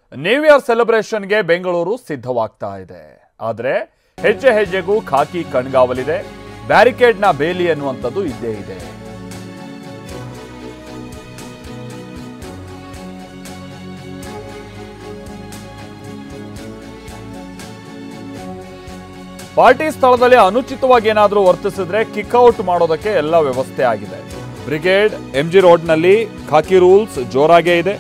new year ಸೆಲೆಬ್ರೇಷನ್ಗೆ ಬೆಂಗಳೂರು ಸಿದ್ಧವಾಗ್ತಾ ಇದೆ ಆದರೆ ಹೆಜ್ಜೆ ಹೆಜ್ಜೆಗೂ ಖಾಕಿ ಕಣ್ಗಾವಲಿದೆ ಬ್ಯಾರಿಕೇಡ್ನ ಬೇಲಿ ಅನ್ನುವಂಥದ್ದು ಇದ್ದೇ ಇದೆ ಪಾರ್ಟಿ ಸ್ಥಳದಲ್ಲಿ ಅನುಚಿತವಾಗಿ ಏನಾದರೂ ವರ್ತಿಸಿದ್ರೆ ಕಿಕ್ಔಟ್ ಮಾಡೋದಕ್ಕೆ ಎಲ್ಲ ವ್ಯವಸ್ಥೆ ಆಗಿದೆ ಬ್ರಿಗೇಡ್ ಎಂಜಿ ರೋಡ್ನಲ್ಲಿ ಖಾಕಿ ರೂಲ್ಸ್ ಜೋರಾಗೇ ಇದೆ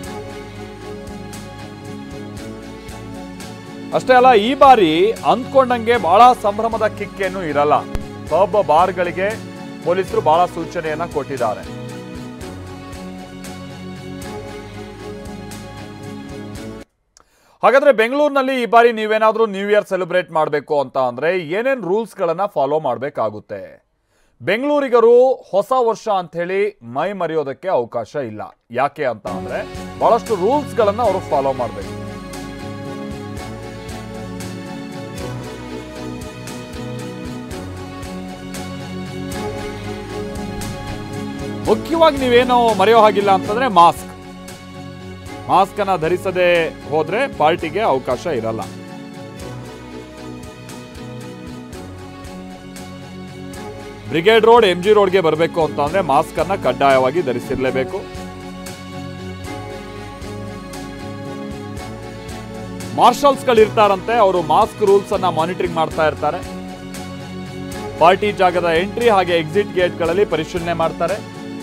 ಅಷ್ಟೇ ಅಲ್ಲ ಈ ಬಾರಿ ಅಂದ್ಕೊಂಡಂಗೆ ಬಹಳ ಸಂಭ್ರಮದ ಕಿಕ್ ಏನು ಇರಲ್ಲ ಪಬ್ ಬಾರ್ಗಳಿಗೆ ಪೊಲೀಸರು ಬಹಳ ಸೂಚನೆಯನ್ನ ಕೊಟ್ಟಿದ್ದಾರೆ ಹಾಗಾದ್ರೆ ಬೆಂಗಳೂರಿನಲ್ಲಿ ಈ ಬಾರಿ ನೀವೇನಾದ್ರೂ ನ್ಯೂ ಇಯರ್ ಸೆಲೆಬ್ರೇಟ್ ಮಾಡಬೇಕು ಅಂತ ಅಂದ್ರೆ ಏನೇನ್ ರೂಲ್ಸ್ ಗಳನ್ನ ಫಾಲೋ ಮಾಡಬೇಕಾಗುತ್ತೆ ಬೆಂಗಳೂರಿಗರು ಹೊಸ ವರ್ಷ ಅಂತ ಹೇಳಿ ಮೈ ಮರೆಯೋದಕ್ಕೆ ಅವಕಾಶ ಇಲ್ಲ ಯಾಕೆ ಅಂತ ಅಂದ್ರೆ ಬಹಳಷ್ಟು ರೂಲ್ಸ್ ಗಳನ್ನ ಅವರು ಫಾಲೋ ಮಾಡಬೇಕು ಮುಖ್ಯವಾಗಿ ನೀವೇನು ಮರೆಯೋ ಹಾಗಿಲ್ಲ ಅಂತಂದ್ರೆ ಮಾಸ್ಕ್ ಮಾಸ್ಕ್ ಅನ್ನ ಧರಿಸದೆ ಹೋದ್ರೆ ಪಾರ್ಟಿಗೆ ಅವಕಾಶ ಇರಲ್ಲ ಬ್ರಿಗೇಡ್ ರೋಡ್ ಎಂ ಜಿ ರೋಡ್ಗೆ ಬರಬೇಕು ಅಂತ ಅಂದ್ರೆ ಮಾಸ್ಕ್ ಅನ್ನ ಕಡ್ಡಾಯವಾಗಿ ಧರಿಸಿರ್ಲೇಬೇಕು ಮಾರ್ಷಲ್ಸ್ ಗಳು ಇರ್ತಾರಂತೆ ಅವರು ಮಾಸ್ಕ್ ರೂಲ್ಸ್ ಅನ್ನ ಮಾನಿಟರಿಂಗ್ ಮಾಡ್ತಾ ಇರ್ತಾರೆ ಪಾರ್ಟಿ ಜಾಗದ ಎಂಟ್ರಿ ಹಾಗೆ ಎಕ್ಸಿಟ್ ಗೇಟ್ಗಳಲ್ಲಿ ಪರಿಶೀಲನೆ ಮಾಡ್ತಾರೆ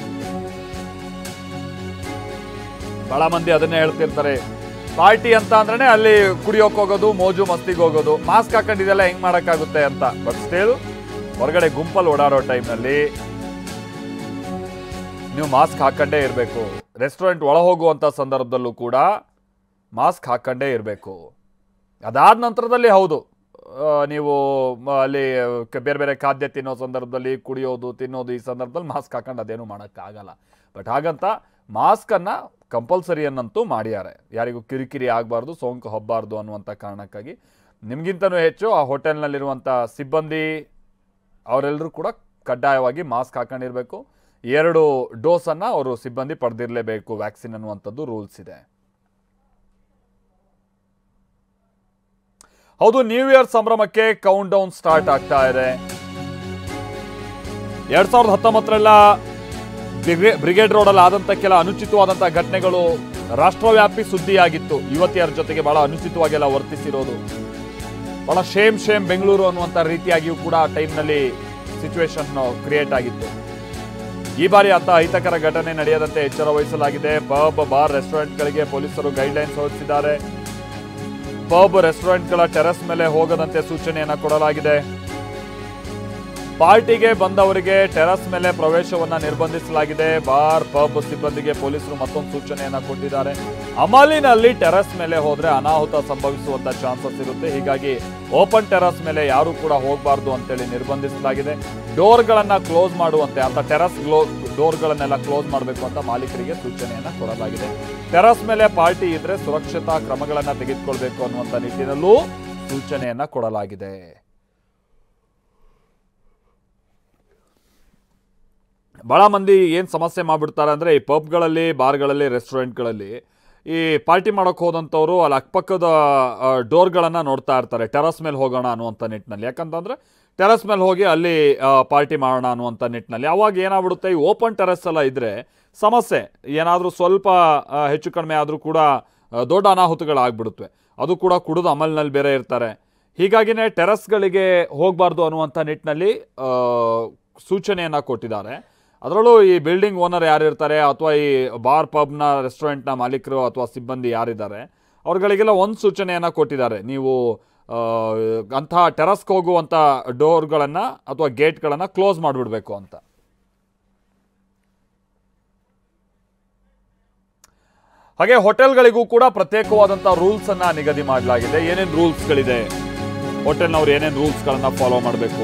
ಬಹಳ ಮಂದಿ ಅದನ್ನೇ ಹೇಳ್ತಿರ್ತಾರೆ ಪಾರ್ಟಿ ಅಂತ ಅಂದ್ರೆ ಅಲ್ಲಿ ಕುಡಿಯೋಕ್ ಹೋಗೋದು ಮೋಜು ಮಸ್ತಿಗೆ ಹೋಗೋದು ಮಾಸ್ಕ್ ಹಾಕೊಂಡಿದೆಲ್ಲ ಹೆಂಗ್ ಮಾಡಕ್ಕಾಗುತ್ತೆ ಅಂತ ಬಟ್ ಸ್ಟಿಲ್ ಹೊರಗಡೆ ಗುಂಪಲ್ಲಿ ಓಡಾಡೋ ಟೈಮ್ನಲ್ಲಿ ನೀವು ಮಾಸ್ಕ್ ಹಾಕೊಂಡೇ ಇರಬೇಕು ರೆಸ್ಟೋರೆಂಟ್ ಒಳ ಹೋಗುವಂತ ಸಂದರ್ಭದಲ್ಲೂ ಕೂಡ ಮಾಸ್ಕ್ ಹಾಕೊಂಡೇ ಇರಬೇಕು ಅದಾದ ನಂತರದಲ್ಲಿ ಹೌದು ಆ, ನೀವು ಮ- ಅಲ್ಲಿ ಕ- ಬೇರೆ ಬೇರೆ ಖಾದ್ಯ ತಿನ್ನೋ ಸಂದರ್ಭದಲ್ಲಿ ಕುಡಿಯೋದು ತಿನ್ನೋದು ಈ ಸಂದರ್ಭದಲ್ಲಿ ಮಾಸ್ಕ್ ಹಾಕೊಂಡು ಅದೇನು ಮಾಡೋಕ್ಕಾಗಲ್ಲ ಬಟ್ ಹಾಗಂತ ಮಾಸ್ಕನ್ನು ಕಂಪಲ್ಸರಿಯನ್ನಂತೂ ಮಾಡ್ಯಾರೆ ಯಾರಿಗೂ ಕಿರಿಕಿರಿ ಆಗಬಾರ್ದು ಸೋಂಕು ಹಬ್ಬಾರ್ದು ಅನ್ನುವಂಥ ಕಾರಣಕ್ಕಾಗಿ ನಿಮಗಿಂತನೂ ಹೆಚ್ಚು ಆ ಹೋಟೆಲ್ನಲ್ಲಿರುವಂಥ ಸಿಬ್ಬಂದಿ ಅವರೆಲ್ಲರೂ ಕೂಡ ಕಡ್ಡಾಯವಾಗಿ ಮಾಸ್ಕ್ ಹಾಕೊಂಡಿರಬೇಕು ಎರಡು ಡೋಸನ್ನು ಅವರು ಸಿಬ್ಬಂದಿ ಪಡೆದಿರಲೇಬೇಕು ವ್ಯಾಕ್ಸಿನ್ ಅನ್ನುವಂಥದ್ದು ರೂಲ್ಸ್ ಇದೆ ಹೌದು ನ್ಯೂ ಇಯರ್ ಸಂಭ್ರಮಕ್ಕೆ ಕೌಂಟ್ ಡೌನ್ ಸ್ಟಾರ್ಟ್ ಆಗ್ತಾ ಇದೆ ಎರಡ್ ಸಾವಿರದ ಹತ್ತೊಂಬತ್ತರೆಲ್ಲ ಬ್ರಿಗೇ- ಬ್ರಿಗೇಡ್ ರೋಡ್ ಅಲ್ಲಿ ಆದಂತ ಕೆಲ ಅನುಚಿತವಾದಂತಹ ಘಟನೆಗಳು ರಾಷ್ಟ್ರವ್ಯಾಪಿ ಸುದ್ದಿಯಾಗಿತ್ತು ಯುವತಿಯರ ಜೊತೆಗೆ ಬಹಳ ಅನುಚಿತವಾಗೆಲ್ಲ ವರ್ತಿಸಿರೋದು ಬಹಳ ಶೇಮ್ ಶೇಮ್ ಬೆಂಗಳೂರು ಅನ್ನುವಂಥ ರೀತಿಯಾಗಿಯೂ ಕೂಡ ಆ ಟೈಮ್ನಲ್ಲಿ ಸಿಚುವೇಶನ್ ಕ್ರಿಯೇಟ್ ಆಗಿತ್ತು ಈ ಬಾರಿ ಅಂತ ಅಹಿತಕರ ಘಟನೆ ನಡೆಯದಂತೆ ಎಚ್ಚರ ವಹಿಸಲಾಗಿದೆ ಪಬ್ ಬಾರ್ ರೆಸ್ಟೋರೆಂಟ್ಗಳಿಗೆ ಪೊಲೀಸರು ಗೈಡ್ಲೈನ್ಸ್ ಹೊರಡಿಸಿದ್ದಾರೆ ಪಬ್ ರೆಸ್ಟೋರೆಂಟ್ಗಳ ಟೆರೆಸ್ ಮೇಲೆ ಹೋಗದಂತೆ ಸೂಚನೆಯನ್ನ ಕೊಡಲಾಗಿದೆ ಪಾರ್ಟಿಗೆ ಬಂದವರಿಗೆ ಟೆರೆಸ್ ಮೇಲೆ ಪ್ರವೇಶವನ್ನ ನಿರ್ಬಂಧಿಸಲಾಗಿದೆ ಬಾರ್ ಪಬ್ ಸಿಬ್ಬಂದಿಗೆ ಪೊಲೀಸರು ಮತ್ತೊಂದು ಸೂಚನೆಯನ್ನ ಕೊಟ್ಟಿದ್ದಾರೆ ಅಮಲಿನಲ್ಲಿ ಟೆರೆಸ್ ಮೇಲೆ ಹೋದ್ರೆ ಅನಾಹುತ ಸಂಭವಿಸುವಂತ ಚಾನ್ಸಸ್ ಇರುತ್ತೆ ಹೀಗಾಗಿ ಓಪನ್ ಟೆರೆಸ್ ಮೇಲೆ ಯಾರು ಕೂಡ ಹೋಗಬಾರ್ದು ಅಂತೇಳಿ ನಿರ್ಬಂಧಿಸಲಾಗಿದೆ ಡೋರ್ಗಳನ್ನ ಕ್ಲೋಸ್ ಮಾಡುವಂತೆ ಅಂತ ಟೆರೆಸ್ ಗ್ಲೋ ಡೋರ್ಗಳನ್ನೆಲ್ಲ ಕ್ಲೋಸ್ ಮಾಡಬೇಕು ಅಂತ ಮಾಲೀಕರಿಗೆ ಸೂಚನೆಯನ್ನ ಕೊಡಲಾಗಿದೆ ಟೆರೆಸ್ ಮೇಲೆ ಪಾರ್ಟಿ ಇದ್ರೆ ಸುರಕ್ಷತಾ ಕ್ರಮಗಳನ್ನ ತೆಗೆದುಕೊಳ್ಬೇಕು ಅನ್ನುವಂಥ ನಿಟ್ಟಿನಲ್ಲೂ ಸೂಚನೆಯನ್ನ ಕೊಡಲಾಗಿದೆ ಭಾಳ ಮಂದಿ ಏನು ಸಮಸ್ಯೆ ಮಾಡಿಬಿಡ್ತಾರೆ ಅಂದರೆ ಈ ಪಬ್ಗಳಲ್ಲಿ ಬಾರ್ಗಳಲ್ಲಿ ರೆಸ್ಟೋರೆಂಟ್ಗಳಲ್ಲಿ ಈ ಪಾರ್ಟಿ ಮಾಡೋಕ್ಕೆ ಹೋದಂಥವ್ರು ಅಲ್ಲಿ ಅಕ್ಕಪಕ್ಕದ ಡೋರ್ಗಳನ್ನು ನೋಡ್ತಾ ಇರ್ತಾರೆ ಟೆರಸ್ ಮೇಲೆ ಹೋಗೋಣ ಅನ್ನುವಂಥ ನಿಟ್ಟಿನಲ್ಲಿ ಯಾಕಂತಂದರೆ ಟೆರಸ್ ಮೇಲೆ ಹೋಗಿ ಅಲ್ಲಿ ಪಾರ್ಟಿ ಮಾಡೋಣ ಅನ್ನುವಂಥ ನಿಟ್ಟಿನಲ್ಲಿ ಅವಾಗ ಏನಾಗ್ಬಿಡುತ್ತೆ ಈ ಓಪನ್ ಟೆರಸ್ ಎಲ್ಲ ಇದ್ದರೆ ಸಮಸ್ಯೆ ಏನಾದರೂ ಸ್ವಲ್ಪ ಆ, ಹೆಚ್ಚು ಕಡಿಮೆ ಆದರೂ ಕೂಡ ಆ, ದೊಡ್ಡ ಅನಾಹುತಗಳಾಗ್ಬಿಡುತ್ತವೆ ಅದು ಕೂಡ ಕುಡಿದು ಅಮಲ್ನಲ್ಲಿ ಬೇರೆ ಇರ್ತಾರೆ ಹೀಗಾಗಿನೇ ಟೆರಸ್ಗಳಿಗೆ ಹೋಗಬಾರ್ದು ಅನ್ನುವಂಥ ನಿಟ್ಟಿನಲ್ಲಿ ಆ, ಸೂಚನೆಯನ್ನು ಕೊಟ್ಟಿದ್ದಾರೆ ಅದರಲ್ಲೂ ಈ ಬಿಲ್ಡಿಂಗ್ ಓನರ್ ಯಾರಿರ್ತಾರೆ ಅಥವಾ ಈ ಬಾರ್ ಪಬ್ನ ರೆಸ್ಟೋರೆಂಟ್ನ ಮಾಲೀಕರು ಅಥವಾ ಸಿಬ್ಬಂದಿ ಯಾರಿದ್ದಾರೆ ಅವ್ರುಗಳಿಗೆಲ್ಲ ಒಂದು ಸೂಚನೆಯನ್ನು ಕೊಟ್ಟಿದ್ದಾರೆ ನೀವು ಆ, ಅಂತಹ ಟೆರಸ್ಗೆ ಹೋಗುವಂಥ ಡೋರ್ಗಳನ್ನು ಅಥವಾ ಗೇಟ್ಗಳನ್ನು ಕ್ಲೋಸ್ ಮಾಡಿಬಿಡ್ಬೇಕು ಅಂತ ಹಾಗೆ ಹೋಟೆಲ್ಗಳಿಗೂ ಕೂಡ ಪ್ರತ್ಯೇಕವಾದಂಥ ರೂಲ್ಸನ್ನು ನಿಗದಿ ಮಾಡಲಾಗಿದೆ ಏನೇನು ರೂಲ್ಸ್ಗಳಿದೆ ಹೋಟೆಲ್ನವ್ರು ಏನೇನು ರೂಲ್ಸ್ಗಳನ್ನು ಫಾಲೋ ಮಾಡಬೇಕು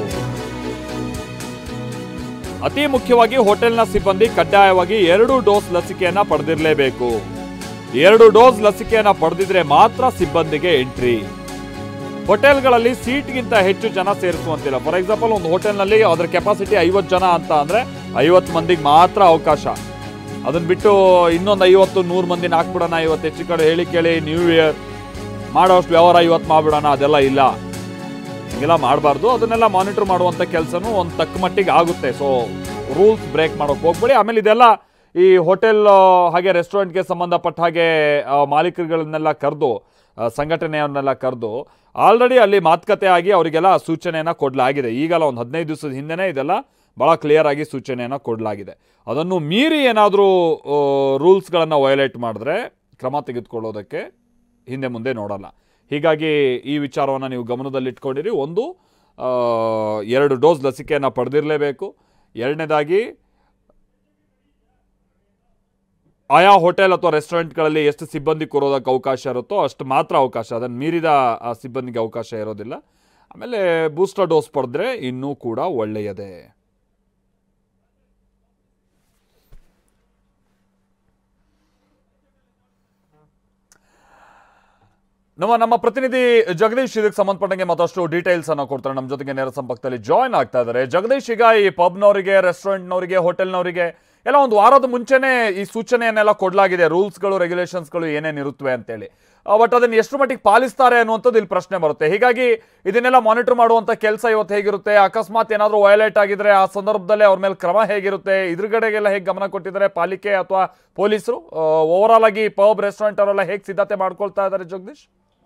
ಅತಿ ಮುಖ್ಯವಾಗಿ ಹೋಟೆಲ್ನ ಸಿಬ್ಬಂದಿ ಕಡ್ಡಾಯವಾಗಿ ಎರಡು ಡೋಸ್ ಲಸಿಕೆಯನ್ನ ಪಡೆದಿರಲೇಬೇಕು ಎರಡು ಡೋಸ್ ಲಸಿಕೆಯನ್ನ ಪಡೆದಿದ್ರೆ ಮಾತ್ರ ಸಿಬ್ಬಂದಿಗೆ ಎಂಟ್ರಿ ಹೋಟೆಲ್ಗಳಲ್ಲಿ ಸೀಟ್ಗಿಂತ ಹೆಚ್ಚು ಜನ ಸೇರಿಸುವಂತಿಲ್ಲ ಫಾರ್ ಎಕ್ಸಾಂಪಲ್ ಒಂದು ಹೋಟೆಲ್ನಲ್ಲಿ ಅದರ ಕೆಪಾಸಿಟಿ ಐವತ್ತು ಜನ ಅಂತ ಅಂದ್ರೆ ಐವತ್ತು ಮಂದಿಗೆ ಮಾತ್ರ ಅವಕಾಶ ಅದನ್ನ ಬಿಟ್ಟು ಇನ್ನೊಂದು ಐವತ್ತು ನೂರು ಮಂದಿನ ಹಾಕ್ಬಿಡೋಣ ಇವತ್ತು ಹೆಚ್ಚು ಕಡೆ ಹೇಳಿ ಕೇಳಿ ನ್ಯೂ ಇಯರ್ ಮಾಡೋಷ್ಟು ವ್ಯವಹಾರ ಇವತ್ತು ಮಾಡ್ಬಿಡೋಣ ಅದೆಲ್ಲ ಇಲ್ಲ ಹಿಂಗೆಲ್ಲ ಮಾಡಬಾರ್ದು ಅದನ್ನೆಲ್ಲ ಮಾನಿಟರ್ ಮಾಡುವಂಥ ಕೆಲಸನೂ ಒಂದು ತಕ್ಕ ಮಟ್ಟಿಗೆ ಆಗುತ್ತೆ ಸೊ ರೂಲ್ಸ್ ಬ್ರೇಕ್ ಮಾಡೋಕೆ ಹೋಗ್ಬೇಡಿ ಆಮೇಲೆ ಇದೆಲ್ಲ ಈ ಹೋಟೆಲ್ ಹಾಗೆ ರೆಸ್ಟೋರೆಂಟ್ಗೆ ಸಂಬಂಧಪಟ್ಟ ಹಾಗೆ ಆ, ಮಾಲೀಕರುಗಳನ್ನೆಲ್ಲ ಕರೆದು ಸಂಘಟನೆಯನ್ನೆಲ್ಲ ಕರೆದು ಆಲ್ರೆಡಿ ಅಲ್ಲಿ ಮಾತುಕತೆ ಆಗಿ ಅವರಿಗೆಲ್ಲ ಸೂಚನೆಯನ್ನು ಕೊಡಲಾಗಿದೆ ಈಗಲ್ಲ ಒಂದು ಹದಿನೈದು ದಿವಸದ ಹಿಂದೆನೇ ಇದೆಲ್ಲ ಭಾಳ ಕ್ಲಿಯರ್ ಆಗಿ ಸೂಚನೆಯನ್ನು ಕೊಡಲಾಗಿದೆ ಅದನ್ನು ಮೀರಿ ಏನಾದರೂ ರೂಲ್ಸ್ಗಳನ್ನು ವಯೋಲೇಟ್ ಮಾಡಿದ್ರೆ ಕ್ರಮ ತೆಗೆದುಕೊಳ್ಳೋದಕ್ಕೆ ಹಿಂದೆ ಮುಂದೆ ನೋಡಲ್ಲ ಹೀಗಾಗಿ ಈ ವಿಚಾರವನ್ನು ನೀವು ಗಮನದಲ್ಲಿಟ್ಕೊಂಡಿರಿ ಒಂದು ಆ, ಎರಡು ಡೋಸ್ ಲಸಿಕೆಯನ್ನು ಪಡೆದಿರಲೇಬೇಕು ಎರಡನೇದಾಗಿ ಆಯಾ ಹೋಟೆಲ್ ಅಥವಾ ರೆಸ್ಟೋರೆಂಟ್ಗಳಲ್ಲಿ ಎಷ್ಟು ಸಿಬ್ಬಂದಿ ಕೂರೋದಕ್ಕೆ ಅವಕಾಶ ಇರುತ್ತೋ ಅಷ್ಟು ಮಾತ್ರ ಅವಕಾಶ ಅದನ್ನು ಮೀರಿದ ಆ ಸಿಬ್ಬಂದಿಗೆ ಅವಕಾಶ ಇರೋದಿಲ್ಲ ಆಮೇಲೆ ಬೂಸ್ಟರ್ ಡೋಸ್ ಪಡೆದ್ರೆ ಇನ್ನೂ ಕೂಡ ಒಳ್ಳೆಯದೇ ನಮ್ಮ ನಮ್ಮ ಪ್ರತಿನಿಧಿ ಜಗದೀಶ್ ಇದಕ್ಕೆ ಸಂಬಂಧಪಟ್ಟಂಗೆ ಮತ್ತಷ್ಟು ಡೀಟೇಲ್ಸ್ ಅನ್ನ ಕೊಡ್ತಾರೆ ನಮ್ಮ ಜೊತೆಗೆ ನೇರ ಸಂಪರ್ಕದಲ್ಲಿ ಜಾಯ್ನ್ ಆಗ್ತಾ ಇದ್ದಾರೆ ಜಗದೀಶ್ ಈಗ ಈ ಪಬ್ನವರಿಗೆ ರೆಸ್ಟೋರೆಂಟ್ನವರಿಗೆ ಹೋಟೆಲ್ನವರಿಗೆ ಎಲ್ಲ ಒಂದು ವಾರದ ಮುಂಚೆನೆ ಈ ಸೂಚನೆಯನ್ನೆಲ್ಲ ಕೊಡಲಾಗಿದೆ ರೂಲ್ಸ್ಗಳು ರೆಗ್ಯುಲೇಷನ್ಸ್ಗಳು ಏನೇನು ಇರುತ್ತವೆ ಅಂತೇಳಿ ಬಟ್ ಅದನ್ನು ಎಷ್ಟು ಮಟ್ಟಿಗೆ ಪಾಲಿಸ್ತಾರೆ ಅನ್ನುವಂಥದ್ದು ಇಲ್ಲಿ ಪ್ರಶ್ನೆ ಬರುತ್ತೆ ಹೀಗಾಗಿ ಇದನ್ನೆಲ್ಲ ಮಾನಿಟರ್ ಮಾಡುವಂಥ ಕೆಲಸ ಇವತ್ತು ಹೇಗಿರುತ್ತೆ ಅಕಸ್ಮಾತ್ ಏನಾದರೂ ವಯೋಲೇಟ್ ಆಗಿದ್ರೆ ಆ ಸಂದರ್ಭದಲ್ಲಿ ಅವ್ರ ಮೇಲೆ ಕ್ರಮ ಹೇಗಿರುತ್ತೆ ಇದ್ರಗಡೆಗೆಲ್ಲ ಹೇಗೆ ಗಮನ ಕೊಟ್ಟಿದ್ದಾರೆ ಪಾಲಿಕೆ ಅಥವಾ ಪೊಲೀಸರು ಓವರ್ ಆಲ್ ಆಗಿ ಪಬ್ ರೆಸ್ಟೋರೆಂಟ್ ಅವರೆಲ್ಲ ಹೇಗೆ ಸಿದ್ಧತೆ ಮಾಡ್ಕೊಳ್ತಾ ಇದ್ದಾರೆ ಜಗದೀಶ್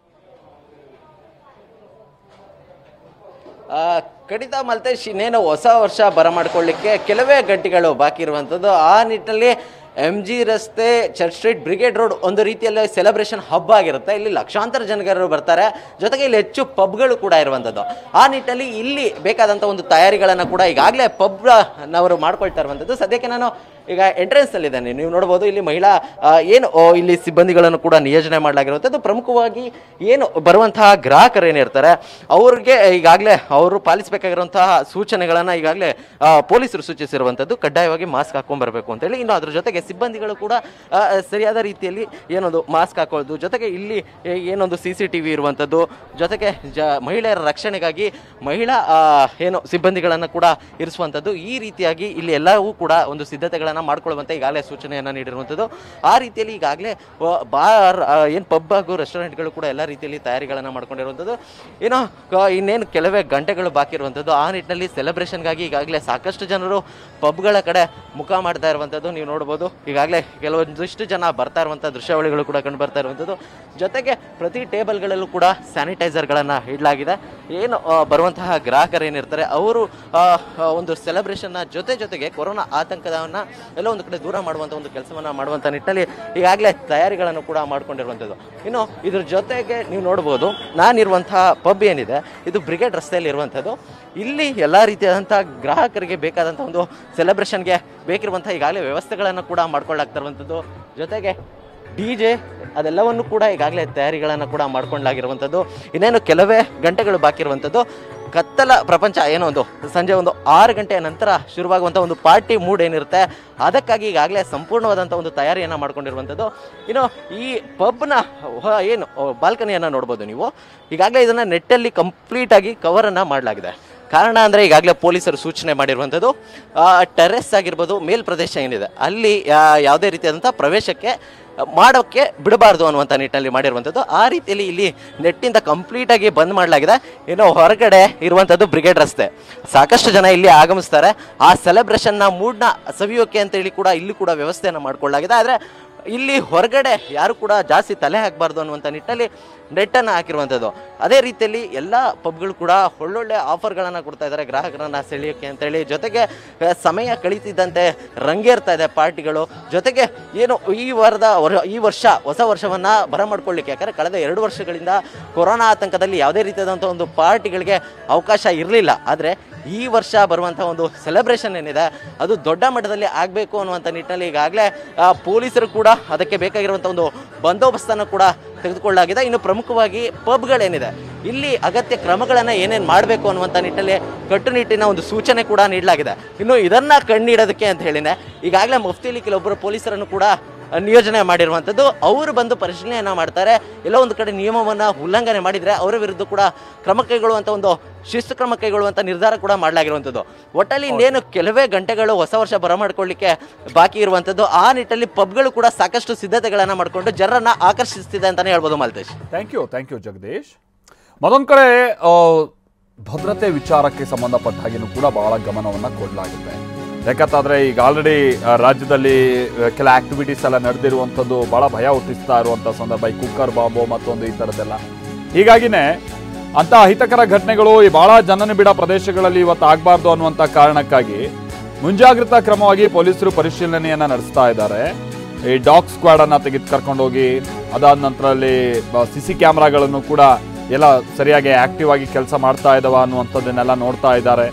ಆ, ಕಡಿತ ಮಲ್ತೇಶ್ ಇನ್ನೇನು ಹೊಸ ವರ್ಷ ಬರಮಾಡ್ಕೊಳ್ಳಿಕ್ಕೆ ಕೆಲವೇ ಗಂಟೆಗಳು ಬಾಕಿ ಇರುವಂಥದ್ದು ಆ ನಿಟ್ಟಿನಲ್ಲಿ ಎಮ್ ಜಿ ರಸ್ತೆ ಚರ್ಚ್ ಸ್ಟ್ರೀಟ್ ಬ್ರಿಗೇಡ್ ರೋಡ್ ಒಂದು ರೀತಿಯಲ್ಲಿ ಸೆಲೆಬ್ರೇಷನ್ ಹಬ್ ಆಗಿರುತ್ತೆ ಇಲ್ಲಿ ಲಕ್ಷಾಂತರ ಜನಗರು ಬರ್ತಾರೆ ಜೊತೆಗೆ ಇಲ್ಲಿ ಹೆಚ್ಚು ಪಬ್ಗಳು ಕೂಡ ಇರುವಂಥದ್ದು ಆ ನಿಟ್ಟಿನಲ್ಲಿ ಇಲ್ಲಿ ಬೇಕಾದಂಥ ಒಂದು ತಯಾರಿಗಳನ್ನು ಕೂಡ ಈಗಾಗಲೇ ಪಬ್ ನವರು ಮಾಡ್ಕೊಳ್ತಾ ಇರುವಂಥದ್ದು ಸದ್ಯಕ್ಕೆ ನಾನು ಈಗ ಎಂಟ್ರೆನ್ಸ್ ಅಲ್ಲಿ ಇದ್ದೇನೆ ನೀವು ನೋಡ್ಬೋದು ಇಲ್ಲಿ ಮಹಿಳಾ ಆ, ಏನು ಓ, ಇಲ್ಲಿ ಸಿಬ್ಬಂದಿಗಳನ್ನು ಕೂಡ ನಿಯೋಜನೆ ಮಾಡಲಾಗಿರುವಂಥದ್ದು ಪ್ರಮುಖವಾಗಿ ಏನು ಬರುವಂತಹ ಗ್ರಾಹಕರು ಏನಿರ್ತಾರೆ ಅವ್ರಿಗೆ ಈಗಾಗಲೇ ಅವರು ಪಾಲಿಸಬೇಕಾಗಿರುವಂತಹ ಸೂಚನೆಗಳನ್ನು ಈಗಾಗಲೇ ಆ, ಪೊಲೀಸರು ಸೂಚಿಸಿರುವಂಥದ್ದು ಕಡ್ಡಾಯವಾಗಿ ಮಾಸ್ಕ್ ಹಾಕೊಂಡ್ ಬರಬೇಕು ಅಂತೇಳಿ ಇನ್ನು ಅದ್ರ ಜೊತೆಗೆ ಸಿಬ್ಬಂದಿಗಳು ಕೂಡ ಆ, ಸರಿಯಾದ ರೀತಿಯಲ್ಲಿ ಏನೊಂದು ಮಾಸ್ಕ್ ಹಾಕೊಳ್ಳೋದು ಜೊತೆಗೆ ಇಲ್ಲಿ ಏ- ಏನೊಂದು ಸಿ ಸಿ ಟಿ ವಿ ಇರುವಂಥದ್ದು ಜೊತೆಗೆ ಜ ಮಹಿಳೆಯರ ರಕ್ಷಣೆಗಾಗಿ ಮಹಿಳಾ ಆ, ಏನು ಸಿಬ್ಬಂದಿಗಳನ್ನು ಕೂಡ ಇರಿಸುವಂಥದ್ದು ಈ ರೀತಿಯಾಗಿ ಇಲ್ಲಿ ಎಲ್ಲವೂ ಕೂಡ ಒಂದು ಸಿದ್ಧತೆಗಳನ್ನು ಮಾಡ್ಕೊಳ್ಳುವಂತೆ ಈಗಾಗಲೇ ಸೂಚನೆಯನ್ನು ನೀಡಿರುವಂಥದ್ದು ಆ ರೀತಿಯಲ್ಲಿ ಈಗಾಗಲೇ ಬಾರ್ ಏನು ಪಬ್ ಹಾಗೂ ರೆಸ್ಟೋರೆಂಟ್ಗಳು ಕೂಡ ಎಲ್ಲ ರೀತಿಯಲ್ಲಿ ತಯಾರಿಗಳನ್ನು ಮಾಡ್ಕೊಂಡಿರುವಂಥದ್ದು ಏನೋ ಕ- ಇನ್ನೇನು ಕೆಲವೇ ಗಂಟೆಗಳು ಬಾಕಿ ಇರುವಂಥದ್ದು ಆ ನಿಟ್ಟಿನಲ್ಲಿ ಸೆಲೆಬ್ರೇಷನ್ಗಾಗಿ ಈಗಾಗಲೇ ಸಾಕಷ್ಟು ಜನರು ಪಬ್ಗಳ ಕಡೆ ಮುಖ ಮಾಡ್ತಾ ಇರುವಂಥದ್ದು ನೀವು ನೋಡ್ಬೋದು ಈಗಾಗಲೇ ಕೆಲವೊಂದಿಷ್ಟು ಜನ ಬರ್ತಾ ಇರುವಂಥ ದೃಶ್ಯಾವಳಿಗಳು ಕೂಡ ಕಂಡು ಬರ್ತಾ ಇರುವಂಥದ್ದು ಜೊತೆಗೆ ಪ್ರತಿ ಟೇಬಲ್ಗಳಲ್ಲೂ ಕೂಡ ಸ್ಯಾನಿಟೈಸರ್ಗಳನ್ನು ಇಡಲಾಗಿದೆ ಏನು ಆ, ಬರುವಂತಹ ಗ್ರಾಹಕರು ಏನಿರ್ತಾರೆ ಅವರು ಆ, ಆ, ಒಂದು ಸೆಲೆಬ್ರೇಷನ್ನ ಜೊತೆ ಜೊತೆಗೆ ಕೊರೋನಾ ಆತಂಕವನ್ನು ಎಲ್ಲ ಒಂದು ಕಡೆ ದೂರ ಮಾಡುವಂಥ ಒಂದು ಕೆಲಸವನ್ನು ಮಾಡುವಂಥ ನಿಟ್ಟಿನಲ್ಲಿ ಈಗಾಗಲೇ ತಯಾರಿಗಳನ್ನು ಕೂಡ ಮಾಡ್ಕೊಂಡಿರುವಂಥದ್ದು ಇನ್ನು ಇದ್ರ ಜೊತೆಗೆ ನೀವು ನೋಡ್ಬೋದು ನಾನಿರುವಂತಹ ಪಬ್ ಏನಿದೆ ಇದು ಬ್ರಿಗೇಡ್ ರಸ್ತೆಯಲ್ಲಿ ಇರುವಂಥದ್ದು ಇಲ್ಲಿ ಎಲ್ಲ ರೀತಿಯಾದಂಥ ಗ್ರಾಹಕರಿಗೆ ಬೇಕಾದಂಥ ಒಂದು ಸೆಲೆಬ್ರೇಷನ್ಗೆ ಬೇಕಿರುವಂಥ ಈಗಾಗಲೇ ವ್ಯವಸ್ಥೆಗಳನ್ನು ಕೂಡ ಮಾಡ್ಕೊಳ್ಳಾಗ್ತಾ ಇರುವಂಥದ್ದು ಜೊತೆಗೆ ಡಿ ಜೆ ಅದೆಲ್ಲವನ್ನು ಕೂಡ ಈಗಾಗಲೇ ತಯಾರಿಗಳನ್ನು ಕೂಡ ಮಾಡ್ಕೊಂಡಾಗಿರುವಂಥದ್ದು ಇನ್ನೇನು ಕೆಲವೇ ಗಂಟೆಗಳು ಬಾಕಿ ಇರುವಂಥದ್ದು ಕತ್ತಲ ಪ್ರಪಂಚ ಏನೋ ಒಂದು ಸಂಜೆ ಒಂದು ಆರು ಗಂಟೆಯ ನಂತರ ಶುರುವಾಗುವಂಥ ಒಂದು ಪಾರ್ಟಿ ಮೂಡ್ ಏನಿರುತ್ತೆ ಅದಕ್ಕಾಗಿ ಈಗಾಗಲೇ ಸಂಪೂರ್ಣವಾದಂಥ ಒಂದು ತಯಾರಿಯನ್ನು ಮಾಡ್ಕೊಂಡಿರುವಂಥದ್ದು ಇನ್ನು ಈ ಪಬ್ನ ಏನು ಬಾಲ್ಕನಿಯನ್ನು ನೋಡ್ಬೋದು ನೀವು ಈಗಾಗಲೇ ಇದನ್ನು ನೆಟ್ಟಲ್ಲಿ ಕಂಪ್ಲೀಟಾಗಿ ಕವರನ್ನು ಮಾಡಲಾಗಿದೆ ಕಾರಣ ಅಂದರೆ ಈಗಾಗಲೇ ಪೊಲೀಸರು ಸೂಚನೆ ಮಾಡಿರುವಂಥದ್ದು ಟೆರೆಸ್ ಆಗಿರ್ಬೋದು ಮೇಲ್ ಪ್ರದೇಶ ಏನಿದೆ ಅಲ್ಲಿ ಯಾ- ಯಾವುದೇ ರೀತಿಯಾದಂಥ ಪ್ರವೇಶಕ್ಕೆ ಮಾಡೋಕ್ಕೆ ಬಿಡಬಾರ್ದು ಅನ್ನುವಂಥ ನಿಟ್ಟಿನಲ್ಲಿ ಮಾಡಿರುವಂಥದ್ದು ಆ ರೀತಿಯಲ್ಲಿ ಇಲ್ಲಿ ನೆಟ್ಟಿಂದ ಕಂಪ್ಲೀಟಾಗಿ ಬಂದ್ ಮಾಡಲಾಗಿದೆ ಇನ್ನು ಹೊರಗಡೆ ಇರುವಂಥದ್ದು ಬ್ರಿಗೇಡ್ ರಸ್ತೆ ಸಾಕಷ್ಟು ಜನ ಇಲ್ಲಿ ಆಗಮಿಸ್ತಾರೆ ಆ ಸೆಲೆಬ್ರೇಷನ್ನ ಮೂಡ್ನ ಸವಿಯೋಕೆ ಅಂತೇಳಿ ಕೂಡ ಇಲ್ಲಿ ಕೂಡ ವ್ಯವಸ್ಥೆಯನ್ನು ಮಾಡ್ಕೊಳ್ಳಲಾಗಿದೆ ಆದರೆ ಇಲ್ಲಿ ಹೊರಗಡೆ ಯಾರು ಕೂಡ ಜಾಸ್ತಿ ತಲೆ ಹಾಕಬಾರ್ದು ಅನ್ನುವಂಥ ನಿಟ್ಟಲ್ಲಿ ನೆಟ್ಟನ್ನು ಹಾಕಿರುವಂಥದ್ದು ಅದೇ ರೀತಿಯಲ್ಲಿ ಎಲ್ಲ ಪಬ್ಗಳು ಕೂಡ ಒಳ್ಳೊಳ್ಳೆ ಆಫರ್ಗಳನ್ನು ಕೊಡ್ತಾ ಇದ್ದಾರೆ ಗ್ರಾಹಕರನ್ನ ಸೆಳೆಯೋಕ್ಕೆ ಅಂತೇಳಿ ಜೊತೆಗೆ ಆ, ಸಮಯ ಕಳೀತಿದ್ದಂತೆ ರಂಗೇರ್ತಾ ಇದೆ ಪಾರ್ಟಿಗಳು ಜೊತೆಗೆ ಏನು ಈ ವಾರದ ವರ್- ಈ ವರ್ಷ ಹೊಸ ವರ್ಷವನ್ನು ಬರಮಾಡ್ಕೊಳ್ಳಿಕ್ಕೆ ಯಾಕಂದರೆ ಕಳೆದ ಎರಡು ವರ್ಷಗಳಿಂದ ಕೊರೋನಾ ಆತಂಕದಲ್ಲಿ ಯಾವುದೇ ರೀತಿಯಾದಂಥ ಒಂದು ಪಾರ್ಟಿಗಳಿಗೆ ಅವಕಾಶ ಇರಲಿಲ್ಲ ಆದರೆ ಈ ವರ್ಷ ಬರುವಂಥ ಒಂದು ಸೆಲೆಬ್ರೇಷನ್ ಏನಿದೆ ಅದು ದೊಡ್ಡ ಮಟ್ಟದಲ್ಲಿ ಆಗಬೇಕು ಅನ್ನುವಂಥ ನಿಟ್ಟಿನಲ್ಲಿ ಈಗಾಗಲೇ ಆ, ಪೊಲೀಸರು ಕೂಡ ಅದಕ್ಕೆ ಬೇಕಾಗಿರುವಂಥ ಒಂದು ಬಂದೋಬಸ್ತನ್ನು ಕೂಡ ತೆಗೆದುಕೊಳ್ಳಲಾಗಿದೆ ಇನ್ನು ಪ್ರಮುಖವಾಗಿ ಪಬ್ಗಳೇನಿದೆ ಇಲ್ಲಿ ಅಗತ್ಯ ಕ್ರಮಗಳನ್ನು ಏನೇನು ಮಾಡಬೇಕು ಅನ್ನುವಂಥ ನಿಟ್ಟಿನಲ್ಲಿ ಕಟ್ಟುನಿಟ್ಟಿನ ಒಂದು ಸೂಚನೆ ಕೂಡ ನೀಡಲಾಗಿದೆ ಇನ್ನು ಇದನ್ನ ಕಣ್ಣಿಡೋದಕ್ಕೆ ಅಂತ ಹೇಳಿನೇ ಈಗಾಗಲೇ ಮುಫ್ತಿಲಿ ಕೆಲವೊಬ್ಬರು ಪೊಲೀಸರನ್ನು ಕೂಡ ನಿಯೋಜನೆ ಮಾಡಿರುವಂಥದ್ದು ಅವರು ಬಂದು ಪರಿಶೀಲನೆಯನ್ನ ಮಾಡ್ತಾರೆ ಎಲ್ಲೋ ಒಂದು ಕಡೆ ನಿಯಮವನ್ನ ಉಲ್ಲಂಘನೆ ಮಾಡಿದ್ರೆ ಅವರ ವಿರುದ್ಧ ಕೂಡ ಕ್ರಮ ಕೈಗೊಳ್ಳುವಂತ ಒಂದು ಶಿಸ್ತು ಕ್ರಮ ಕೈಗೊಳ್ಳುವಂತ ನಿರ್ಧಾರ ಕೂಡ ಮಾಡಲಾಗಿರುವಂಥದ್ದು ಒಟ್ಟಲ್ಲಿ ಇನ್ನೇನು ಕೆಲವೇ ಗಂಟೆಗಳು ಹೊಸ ವರ್ಷ ಬರಮಾಡ್ಕೊಳ್ಳಿಕ್ಕೆ ಬಾಕಿ ಇರುವಂಥದ್ದು ಆ ನಿಟ್ಟಲ್ಲಿ ಪಬ್ಗಳು ಕೂಡ ಸಾಕಷ್ಟು ಸಿದ್ಧತೆಗಳನ್ನ ಮಾಡಿಕೊಂಡು ಜನರನ್ನ ಆಕರ್ಷಿಸ್ತಿದೆ ಅಂತಾನೆ ಹೇಳ್ಬೋದು Maltesh thank you thank you Jagadish ಮತ್ತೊಂದು ಕಡೆ ಆ, ಭದ್ರತೆ ವಿಚಾರಕ್ಕೆ ಸಂಬಂಧಪಟ್ಟ ಹಾಗೆನೂ ಕೂಡ ಬಹಳ ಗಮನವನ್ನು ಕೊಡಲಾಗುತ್ತೆ ಯಾಕಂತಾದ್ರೆ ಈಗ ಆಲ್ರೆಡಿ ರಾಜ್ಯದಲ್ಲಿ ಆ, ಕೆಲ ಆಕ್ಟಿವಿಟೀಸ್ ಎಲ್ಲ ನಡೆದಿರುವಂಥದ್ದು ಬಹಳ ಭಯ ಹುಟ್ಟಿಸ್ತಾ ಇರುವಂಥ ಸಂದರ್ಭ ಈ ಕುಕ್ಕರ್ ಬಾಂಬು ಮತ್ತೊಂದು ಈ ಥರದ್ದೆಲ್ಲ ಹೀಗಾಗಿನೇ ಅಂತ ಅಹಿತಕರ ಘಟನೆಗಳು ಈ ಬಹಳ ಜನನಿಬಿಡ ಪ್ರದೇಶಗಳಲ್ಲಿ ಇವತ್ತು ಆಗಬಾರ್ದು ಅನ್ನುವಂಥ ಕಾರಣಕ್ಕಾಗಿ ಮುಂಜಾಗ್ರತಾ ಕ್ರಮವಾಗಿ ಪೊಲೀಸರು ಪರಿಶೀಲನೆಯನ್ನ ನಡೆಸ್ತಾ ಇದ್ದಾರೆ ಈ ಡಾಗ್ ಸ್ಕ್ವಾಡ್ ಅನ್ನ ತೆಗೆದು ಕರ್ಕೊಂಡೋಗಿ ಅದಾದ ನಂತರ ಅಲ್ಲಿ ಸಿ ಸಿ ಕ್ಯಾಮ್ರಾಗಳನ್ನು ಕೂಡ ಎಲ್ಲ ಸರಿಯಾಗಿ ಆಕ್ಟಿವ್ ಆಗಿ ಕೆಲಸ ಮಾಡ್ತಾ ಇದಾವ ಅನ್ನುವಂಥದ್ದನ್ನೆಲ್ಲ ನೋಡ್ತಾ ಇದ್ದಾರೆ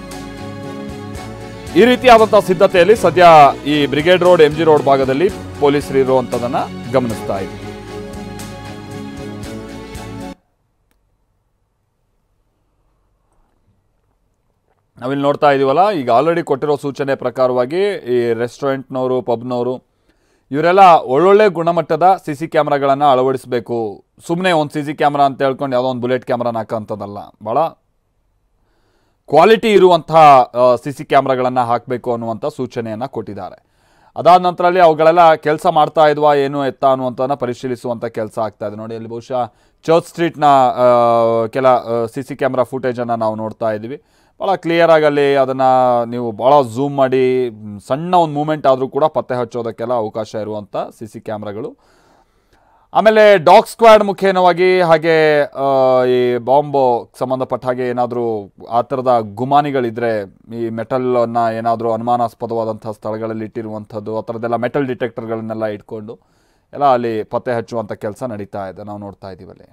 ಈ ರೀತಿಯಾದಂತಹ ಸಿದ್ಧತೆಯಲ್ಲಿ ಸದ್ಯ ಈ Brigade Road M G Road ಭಾಗದಲ್ಲಿ ಪೊಲೀಸರು ಇರುವಂತದನ್ನ ಗಮನಿಸ್ತಾ ಇದ್ದೀವಿ ನಾವಿಲ್ಲಿ ನೋಡ್ತಾ ಇದೀವಲ್ಲ ಈಗ ಆಲ್ರೆಡಿ ಕೊಟ್ಟಿರೋ ಸೂಚನೆ ಪ್ರಕಾರವಾಗಿ ಈ ರೆಸ್ಟೋರೆಂಟ್ನವರು ಪಬ್ನವರು ಇವರೆಲ್ಲ ಒಳ್ಳೊಳ್ಳೆ ಗುಣಮಟ್ಟದ ಸಿ ಸಿ ಕ್ಯಾಮ್ರಾಗಳನ್ನು ಅಳವಡಿಸಬೇಕು ಸುಮ್ಮನೆ ಒಂದು ಸಿ ಸಿ ಕ್ಯಾಮ್ರಾ ಅಂತ ಹೇಳ್ಕೊಂಡು ಯಾವುದೋ ಒಂದು ಬುಲೆಟ್ ಕ್ಯಾಮ್ರಾನ ಹಾಕೋಂಥದ್ದಲ್ಲ ಭಾಳ ಕ್ವಾಲಿಟಿ ಇರುವಂತಹ ಸಿ ಸಿ ಕ್ಯಾಮ್ರಾಗಳನ್ನು ಹಾಕಬೇಕು ಅನ್ನುವಂಥ ಸೂಚನೆಯನ್ನು ಕೊಟ್ಟಿದ್ದಾರೆ ಅದಾದ ನಂತರದಲ್ಲಿ ಅವುಗಳೆಲ್ಲ ಕೆಲಸ ಮಾಡ್ತಾ ಇದ್ವಾ ಏನು ಎತ್ತ ಅನ್ನುವಂಥದ್ದನ್ನ ಪರಿಶೀಲಿಸುವಂಥ ಕೆಲಸ ಆಗ್ತಾ ಇದೆ ನೋಡಿ ಅಲ್ಲಿ ಬಹುಶಃ ಚರ್ಚ್ ಸ್ಟ್ರೀಟ್ನ ಆ, ಕೆಲ ಸಿ ಸಿ ಕ್ಯಾಮ್ರಾ ಫುಟೇಜನ್ನು ನಾವು ನೋಡ್ತಾ ಇದ್ದೀವಿ ಭಾಳ ಕ್ಲಿಯರ್ ಆಗಿ ಅಲ್ಲಿ ಅದನ್ನು ನೀವು ಭಾಳ ಝೂಮ್ ಮಾಡಿ ಮ್, ಸಣ್ಣ ಒಂದು ಮೂಮೆಂಟ್ ಆದರೂ ಕೂಡ ಪತ್ತೆ ಹಚ್ಚೋದಕ್ಕೆಲ್ಲ ಅವಕಾಶ ಇರುವಂಥ ಸಿ ಸಿ ಕ್ಯಾಮ್ರಾಗಳು ಆಮೇಲೆ ಡಾಗ್ ಸ್ಕ್ವಾಡ್ ಮುಖೇನವಾಗಿ ಹಾಗೆ ಆ, ಈ ಬಾಂಬ್ ಸಂಬಂಧಪಟ್ಟ ಹಾಗೆ ಏನಾದರೂ ಆ ಥರದ ಗುಮಾನಿಗಳಿದ್ರೆ ಈ ಮೆಟಲನ್ನು ಏನಾದರೂ ಅನುಮಾನಾಸ್ಪದವಾದಂಥ ಸ್ಥಳಗಳಲ್ಲಿ ಇಟ್ಟಿರುವಂಥದ್ದು ಆ ಥರದ್ದೆಲ್ಲ ಮೆಟಲ್ ಡಿಟೆಕ್ಟರ್ಗಳನ್ನೆಲ್ಲ ಇಟ್ಕೊಂಡು ಎಲ್ಲ ಅಲ್ಲಿ ಪತ್ತೆ ಹಚ್ಚುವಂಥ ಕೆಲಸ ನಡೀತಾ ಇದೆ ನಾವು ನೋಡ್ತಾ ಇದ್ದೀವಿ ಅಲ್ಲಿ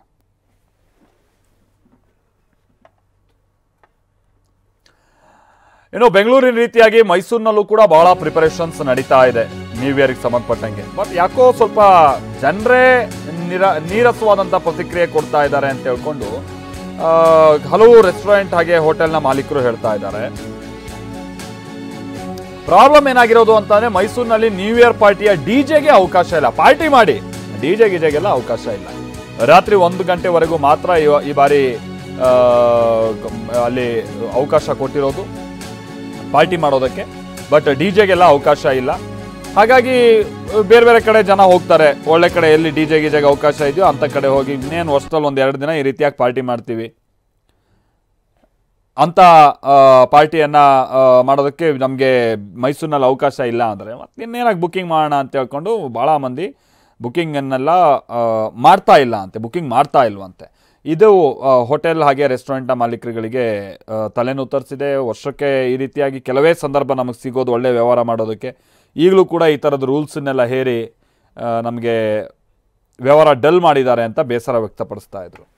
ಇನ್ನು ಬೆಂಗಳೂರಿನ ರೀತಿಯಾಗಿ ಮೈಸೂರಿನಲ್ಲೂ ಕೂಡ ಬಹಳ ಪ್ರಿಪರೇಷನ್ಸ್ ನಡೀತಾ ಇದೆ ನ್ಯೂ ಇಯರ್ಗೆ ಸಂಬಂಧಪಟ್ಟಂಗೆ ಬಟ್ ಯಾಕೋ ಸ್ವಲ್ಪ ಜನರೇ ನಿರ ನೀರಸವಾದಂಥ ಪ್ರತಿಕ್ರಿಯೆ ಕೊಡ್ತಾ ಇದ್ದಾರೆ ಅಂತ ಹೇಳ್ಕೊಂಡು ಆ, ಹಲವು ರೆಸ್ಟೋರೆಂಟ್ ಹಾಗೆ ಹೋಟೆಲ್ನ ಮಾಲೀಕರು ಹೇಳ್ತಾ ಇದ್ದಾರೆ ಪ್ರಾಬ್ಲಮ್ ಏನಾಗಿರೋದು ಅಂತಂದ್ರೆ ಮೈಸೂರಿನಲ್ಲಿ ನ್ಯೂ ಇಯರ್ ಪಾರ್ಟಿಯ ಡಿಜೆಗೆ ಅವಕಾಶ ಇಲ್ಲ ಪಾರ್ಟಿ ಮಾಡಿ ಡಿಜೆ ಗಿಜೆಗೆಲ್ಲ ಅವಕಾಶ ಇಲ್ಲ ರಾತ್ರಿ ಒಂದು ಗಂಟೆವರೆಗೂ ಮಾತ್ರ ಈ- ಈ ಬಾರಿ ಆ, ಗಮ್- ಅಲ್ಲಿ ಅವಕಾಶ ಕೊಟ್ಟಿರೋದು ಪಾರ್ಟಿ ಮಾಡೋದಕ್ಕೆ ಬಟ್ ಡಿ ಜೆಗೆಲ್ಲ ಅವಕಾಶ ಇಲ್ಲ ಹಾಗಾಗಿ ಬೇರೆ ಬೇರೆ ಕಡೆ ಜನ ಹೋಗ್ತಾರೆ ಒಳ್ಳೆ ಕಡೆ ಎಲ್ಲಿ ಡಿ ಜೆ ಗಿಜೆಗೆ ಅವಕಾಶ ಇದೆಯೋ ಅಂಥ ಕಡೆ ಹೋಗಿ ಇನ್ನೇನು ವರ್ಷದಲ್ಲಿ ಒಂದು ಎರಡು ದಿನ ಈ ರೀತಿಯಾಗಿ ಪಾರ್ಟಿ ಮಾಡ್ತೀವಿ ಅಂತ ಪಾರ್ಟಿಯನ್ನು ಮಾಡೋದಕ್ಕೆ ನಮಗೆ ಮೈಸೂರಿನಲ್ಲಿ ಅವಕಾಶ ಇಲ್ಲ ಅಂದರೆ ಮತ್ತೆ ಇನ್ನೇನಾಗಿ ಬುಕ್ಕಿಂಗ್ ಮಾಡೋಣ ಅಂತ ಹೇಳ್ಕೊಂಡು ಭಾಳ ಮಂದಿ ಬುಕ್ಕಿಂಗನ್ನೆಲ್ಲ ಮಾಡ್ತಾ ಇಲ್ಲ ಅಂತೆ ಬುಕ್ಕಿಂಗ್ ಮಾಡ್ತಾ ಇಲ್ವಂತೆ ಇದು ಹೋಟೆಲ್ ಹಾಗೆ ರೆಸ್ಟೋರೆಂಟ್ನ ಮಾಲೀಕರುಗಳಿಗೆ ಆ, ತಲೆನೋವು ತರಿಸಿದೆ ವರ್ಷಕ್ಕೆ ಈ ರೀತಿಯಾಗಿ ಕೆಲವೇ ಸಂದರ್ಭ ನಮಗೆ ಸಿಗೋದು ಒಳ್ಳೆ ವ್ಯವಹಾರ ಮಾಡೋದಕ್ಕೆ ಈಗಲೂ ಕೂಡ ಈ ಥರದ ರೂಲ್ಸನ್ನೆಲ್ಲ ಹೇರಿ ನಮಗೆ ವ್ಯವಹಾರ ಡಲ್ ಮಾಡಿದ್ದಾರೆ ಅಂತ ಬೇಸರ ವ್ಯಕ್ತಪಡಿಸ್ತಾ ಇದ್ರು